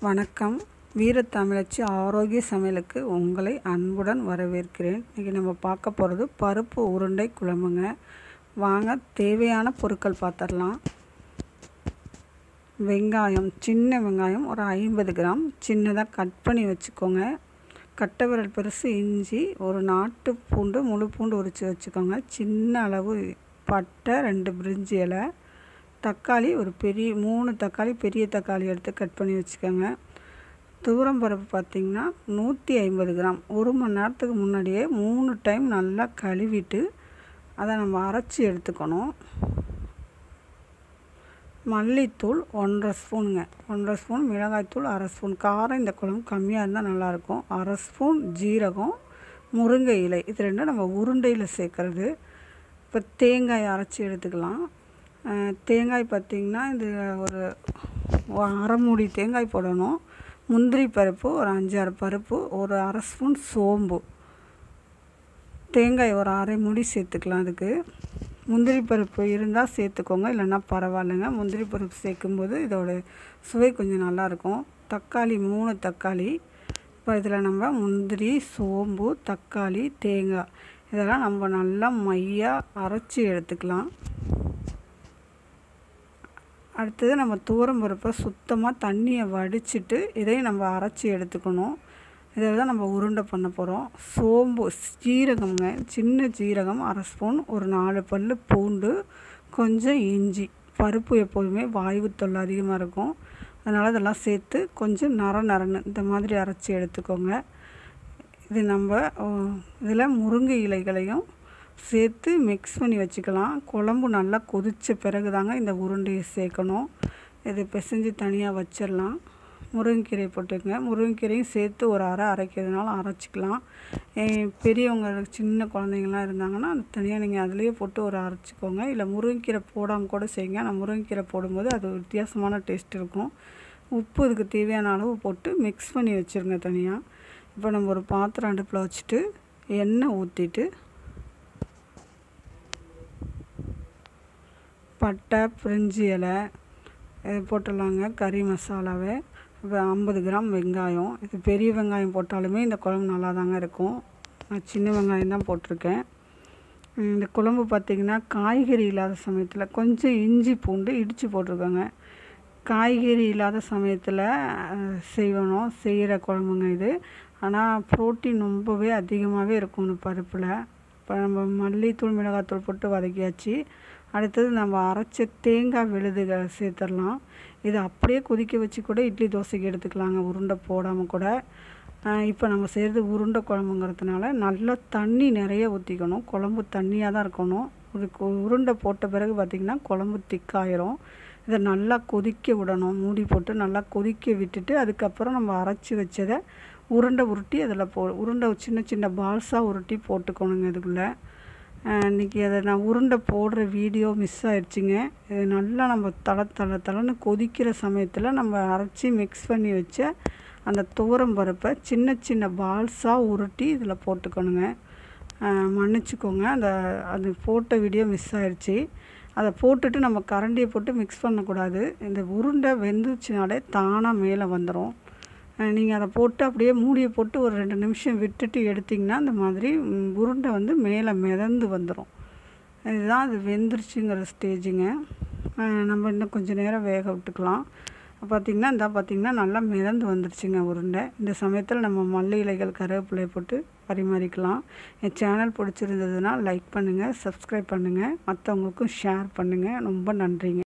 வணக்கம் வீரத்தமிழச்சி ஆரோக்கிய சமையலுக்கு உங்களை அன்புடன் வரவேற்கிறேன் இன்றைக்கி நம்ம பார்க்க போகிறது பருப்பு உருண்டை குழம்புங்க வாங்க தேவையான பொருட்கள் பார்த்துடலாம் வெங்காயம் சின்ன வெங்காயம் ஒரு ஐம்பது கிராம் சின்னதாக கட் பண்ணி வச்சுக்கோங்க கட்டை விரல் பெருசு இஞ்சி ஒரு நாட்டு பூண்டு முழு பூண்டு உரித்து வச்சுக்கோங்க சின்ன அளவு பட்டை ரெண்டு பிரிஞ்சி இலை தக்காளி ஒரு பெரிய மூணு தக்காளி பெரிய தக்காளி எடுத்து கட் பண்ணி வச்சுக்கோங்க துவரம் பருப்பு பார்த்திங்கன்னா நூற்றி ஐம்பது கிராம் ஒரு மணி நேரத்துக்கு முன்னாடியே மூணு டைம் நல்லா கழுவிட்டு அதை நம்ம அரைச்சி எடுத்துக்கணும் மல்லித்தூள் ஒன்றரை ஸ்பூனுங்க ஒன்றரை ஸ்பூன் மிளகாய்த்தூள் அரை ஸ்பூன் காரம் இந்த குழம்பு கம்மியாக இருந்தால் நல்லாயிருக்கும் அரை ஸ்பூன் ஜீரகம் முருங்கை இலை இது ரெண்டும் நம்ம உருண்டையில் சேர்க்குறது இப்போ தேங்காய் அரைச்சி எடுத்துக்கலாம் தேங்காய் பார்த்திங்கன்னா இது ஒரு அரை மூடி தேங்காய் போடணும் முந்திரி பருப்பு ஒரு அஞ்சாறு பருப்பு ஒரு அரை ஸ்பூன் சோம்பு தேங்காய் ஒரு அரை மூடி சேர்த்துக்கலாம் அதுக்கு முந்திரி பருப்பு இருந்தால் சேர்த்துக்கோங்க இல்லைன்னா பரவாயில்லைங்க முந்திரி பருப்பு சேர்க்கும்போது இதோட சுவை கொஞ்சம் நல்லாயிருக்கும் தக்காளி மூணு தக்காளி இப்போ இதில் நம்ம முந்திரி சோம்பு தக்காளி தேங்காய் இதெல்லாம் நம்ம நல்லா மையாக அரைச்சி எடுத்துக்கலாம் அடுத்தது நம்ம தூரம் பருப்பை சுத்தமாக தண்ணியை வடிச்சிட்டு இதையும் நம்ம அரைச்சி எடுத்துக்கணும் இதில் தான் நம்ம உருண்டை பண்ண போகிறோம் சோம்பு ஜீரகம்ங்க சின்ன ஜீரகம் அரை ஸ்பூன் ஒரு நாலு பல் பூண்டு கொஞ்சம் இஞ்சி பருப்பு எப்போதுமே வாய்வு தொல்லை அதிகமாக இருக்கும் அதனால் இதெல்லாம் சேர்த்து கொஞ்சம் நர நரன்னு இந்த மாதிரி அரைச்சி எடுத்துக்கோங்க இது நம்ம இதில் முருங்கை இலைகளையும் சேர்த்து மிக்ஸ் பண்ணி வச்சுக்கலாம் குழம்பு நல்லா கொதித்த பிறகு தாங்க இந்த உருண்டையை சேர்க்கணும் இது பிசைஞ்சு தனியாக வச்சிடலாம் முருங்கைக்கீரை போட்டுக்கங்க முருங்கைக்கீரையும் சேர்த்து ஒரு அரை அரைக்கிறதுனால அரைச்சிக்கலாம் பெரியவங்க சின்ன குழந்தைங்களாம் இருந்தாங்கன்னா அது தனியாக நீங்கள் அதுலேயே போட்டு ஒரு அரைச்சிக்கோங்க இல்லை முருங்கைக்கீரை போடாமல் கூட செய்யுங்க ஆனால் முருங்கைக்கீரை போடும்போது அது வித்தியாசமான டேஸ்ட் இருக்கும் உப்பு இதுக்கு தேவையான அளவு போட்டு மிக்ஸ் பண்ணி வச்சுருங்க தனியாக இப்போ நம்ம ஒரு பாத்திரம் அடுப்பில் வச்சுட்டு எண்ணெய் ஊற்றிட்டு பட்டை பிரிஞ்சி இலை இது போட்டுடலாங்க கறி மசாலாவை இப்போ ஐம்பது கிராம் வெங்காயம் இது பெரிய வெங்காயம் போட்டாலுமே இந்த குழம்பு நல்லா தாங்க இருக்கும் நான் சின்ன வெங்காயம் தான் போட்டிருக்கேன் இந்த குழம்பு பார்த்திங்கன்னா காய்கறி இல்லாத சமயத்தில் கொஞ்சம் இஞ்சி பூண்டு இடித்து போட்டிருக்கோங்க காய்கறி இல்லாத சமயத்தில் செய்யணும் செய்கிற குழம்புங்க இது ஆனால் ப்ரோட்டீன் ரொம்பவே அதிகமாகவே இருக்கும் இந்த பருப்பில் இப்போ நம்ம மல்லித்தூள் மிளகாத்தூள் போட்டு வதக்கியாச்சு அடுத்தது நம்ம அரைச்ச தேங்காய் விழுதுகளை சேர்த்துடலாம் இது அப்படியே கொதிக்க வச்சு கூட இட்லி தோசைக்கு எடுத்துக்கலாங்க உருண்டை போடாமல் கூட இப்போ நம்ம செய்கிறது உருண்டை குழம்புங்கிறதுனால நல்லா தண்ணி நிறைய ஊற்றிக்கணும் குழம்பு தண்ணியாக தான் இருக்கணும் ஒரு உருண்டை போட்ட பிறகு பார்த்திங்கன்னா குழம்பு திக்காயிரும் இதை நல்லா கொதிக்க விடணும் மூடி போட்டு நல்லா கொதிக்க விட்டுட்டு அதுக்கப்புறம் நம்ம அரைச்சி வச்சதை உருண்டை உருட்டி அதில் போ உருண்டை சின்ன சின்ன பால்ஸாக உருட்டி போட்டுக்கணுங்க இதுக்குள்ளே இன்றைக்கி அதை நான் உருண்டை போடுற வீடியோ மிஸ் ஆயிடுச்சுங்க இது நல்லா நம்ம தலை தலை தலைன்னு கொதிக்கிற சமயத்தில் நம்ம அரைச்சி மிக்ஸ் பண்ணி வச்ச அந்த துவரம் பருப்பை சின்ன சின்ன பால்ஸாக உருட்டி இதில் போட்டுக்கணுங்க மன்னிச்சிக்கோங்க அந்த அது போட்ட வீடியோ மிஸ் ஆயிடுச்சு அதை போட்டுட்டு நம்ம கரண்டியை போட்டு மிக்ஸ் பண்ணக்கூடாது இந்த உருண்டை வெந்துச்சுனாலே தானாக மேலே வந்துடும் நீங்கள் அதை போட்டு அப்படியே மூடியை போட்டு ஒரு ரெண்டு நிமிஷம் விட்டுட்டு எடுத்திங்கன்னா அந்த மாதிரி உருண்டை வந்து மேலே மிதந்து வந்துடும் இதுதான் அது வெந்துருச்சுங்கிற ஸ்டேஜுங்க நம்ம இன்னும் கொஞ்சம் நேரம் வேக விட்டுக்கலாம் பார்த்திங்கன்னா இந்த பார்த்திங்கன்னா நல்லா மிதந்து வந்துருச்சுங்க உருண்டை இந்த சமயத்தில் நம்ம மல்லி இலைகள் கருவேப்பிலை போட்டு பரிமாறிக்கலாம் என் சேனல் பிடிச்சிருந்ததுன்னா லைக் பண்ணுங்கள் சப்ஸ்கிரைப் பண்ணுங்கள் மற்றவங்களுக்கும் ஷேர் பண்ணுங்கள் ரொம்ப நன்றிங்க